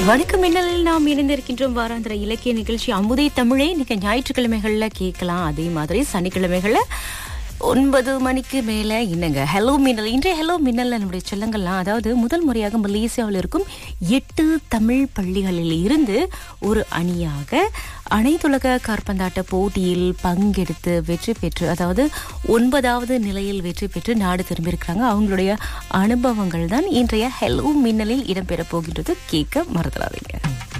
வணக்கம் மின்னலில் நாம் இணைந்திருக்கின்றோம் வாராந்திர இலக்கிய நிகழ்ச்சி அமுதை தமிழே நீங்க ஞாயிற்றுக்கிழமைகள்ல கேட்கலாம் அதே மாதிரி சனிக்கிழமைகள்ல ஒன்பது மணிக்கு மேல என்னங்க ஹலோ மின்னல் இன்றைய ஹலோ மின்னல் நம்முடைய செல்லங்கள்லாம் அதாவது முதல் முறையாக மலேசியாவில் இருக்கும் எட்டு தமிழ் பள்ளிகளில் இருந்து ஒரு அணியாக அனைத்துலக காற்பந்தாட்ட போட்டியில் பங்கெடுத்து வெற்றி பெற்று அதாவது ஒன்பதாவது நிலையில் வெற்றி பெற்று நாடு திரும்பியிருக்கிறாங்க அவங்களுடைய அனுபவங்கள் தான் இன்றைய ஹெலோ மின்னலில் இடம்பெற போகின்றது கேட்க மறந்துடாதீங்க